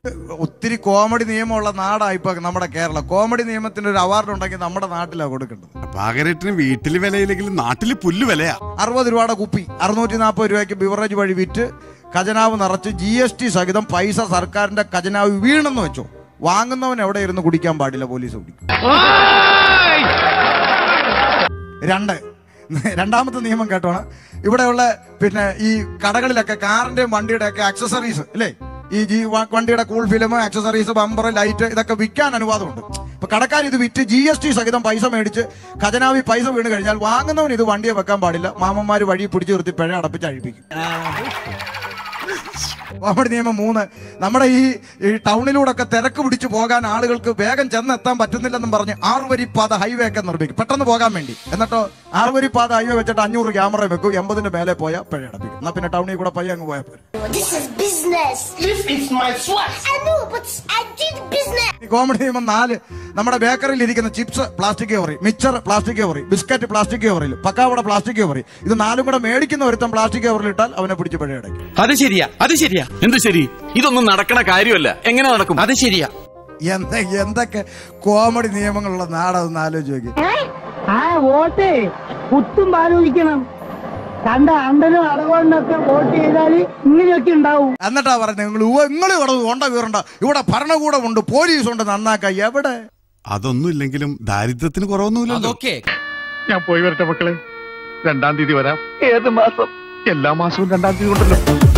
ഒത്തിരി കോമഡി നിയമമുള്ള നാടാ ഇപ്പൊ നമ്മുടെ കേരളം കോമഡി നിയമത്തിന് ഒരു അവാർഡ് ഉണ്ടെങ്കിൽ നമ്മുടെ നാട്ടിലാണ് കൊടുക്കേണ്ടത് പ്രഭാകരേട്ടന് വീട്ടില് വിലയില്ലെങ്കിലും നാട്ടില് പുല്ല് വിലയാ അറുപത് രൂപയുടെ കുപ്പി അറുന്നൂറ്റി നാൽപ്പത് രൂപയ്ക്ക് ബിവറേജ് വഴി വിറ്റ് ഖജനാവ് നിറച്ച് ജി എസ് ടി സഹിതം പൈസ സർക്കാരിന്റെ ഖജനാവ് വീണെന്ന് വെച്ചോ വാങ്ങുന്നവൻ എവിടെ ഇരുന്ന് കുടിക്കാൻ പാടില്ല പോലീസ് പിടിക്കും രണ്ട് രണ്ടാമത്തെ നിയമം കേട്ടോണ് ഇവിടെയുള്ള പിന്നെ ഈ കടകളിലൊക്കെ കാറിന്റെയും വണ്ടിയുടെ ഒക്കെ ആക്സസറീസ് അല്ലേ ഈ ജി വ- വണ്ടിയുടെ cool film accessories bumper light ഇതൊക്കെ വിൽക്കാൻ അനുവാദമുണ്ട് ഇപ്പൊ കടക്കാർ ഇത് വിറ്റ് ജി എസ് ടി സഹിതം പൈസ മേടിച്ച് ഖജനാവി പൈസ വീണ് കഴിഞ്ഞാൽ വാങ്ങുന്നവൻ ഇത് വണ്ടിയെ വെക്കാൻ പാടില്ല മാമന്മാര് വഴി പിടിച്ചു നിർത്തി പിഴ അടപ്പിച്ച് അഴിപ്പിക്കും കോമഡി നിയമം മൂന്ന് നമ്മുടെ ഈ ഈ ടൗണിലൂടെ ഒക്കെ തിരക്ക് പിടിച്ചു പോകാൻ ആളുകൾക്ക് വേഗം ചെന്നെത്താൻ പറ്റുന്നില്ലെന്നും പറഞ്ഞ് ആറുവരി പാത ഹൈവേ ഒക്കെ നിർമ്മിക്കും പെട്ടെന്ന് പോകാൻ വേണ്ടി എന്നിട്ടോ ആറുവരി പാത ഹൈവേ വെച്ചിട്ട് അഞ്ഞൂറ് ക്യാമറ വെക്കും എൺപതിന്റെ മേലെ പോയാൽ പിഴ അടപ്പിക്കും എന്നാ പിന്നെ ടൗണിൽ കൂടെ പയ്യ അങ്ങ് പോയാൽ പോരെ This is business. This is my swag. I know, but I did business. ഈ കോമഡി നിയമം നാല് നമ്മുടെ ബേക്കറിയിൽ ഇരിക്കുന്ന ചിപ്സ് പ്ലാസ്റ്റിക് കവറി മിച്ചർ പ്ലാസ്റ്റിക് കവറി ബിസ്ക്കറ്റ് പ്ലാസ്റ്റിക് കവറിൽ പക്കാവട പ്ലാസ്റ്റിക് കവറി ഇത് നാലും കൂടെ മേടിക്കുന്ന ഒരുത്തം പ്ലാസ്റ്റിക് കവറിൽ ഇട്ടാൽ അവനെ പിടിച്ച് പിഴ അടയ്ക്കും അത് ശരിയാ അത് ശരിയാ എന്ത് ശരി ഇതൊന്നും നടക്കണ കാര്യമല്ല എങ്ങനെ നടക്കും അത് ശരിയാ എന്ത എന്തൊക്കെ കോമഡി നിയമങ്ങളുള്ള നാടൊന്ന് ആലോചിച്ച് നോക്കി ആ വോട്ട് കുത്തും ആലോചിക്കണം കണ്ട അണ്ടനും അടവണ്ണൊക്കെ വോട്ട് ചെയ്താൽ ഇങ്ങനെയൊക്കെ ഉണ്ടാവും എന്നിട്ടാ പറയുന്നത് നിങ്ങൾ നിങ്ങൾ ഇവിടെ കൊണ്ട വീറണ്ട ഇവിടെ ഭരണകൂടമുണ്ട് പോലീസ് ഉണ്ട് നന്നാക്ക എവിടെ അതൊന്നും ഇല്ലെങ്കിലും ദാരിദ്ര്യത്തിന് കുറവൊന്നുമില്ലല്ലോ അതൊക്കെ ഞാൻ പോയി വരട്ടെ മക്കളെ രണ്ടാം തീയതി വരാം ഏത് മാസം എല്ലാ മാസവും രണ്ടാം തീയതി ഉണ്ടല്ലോ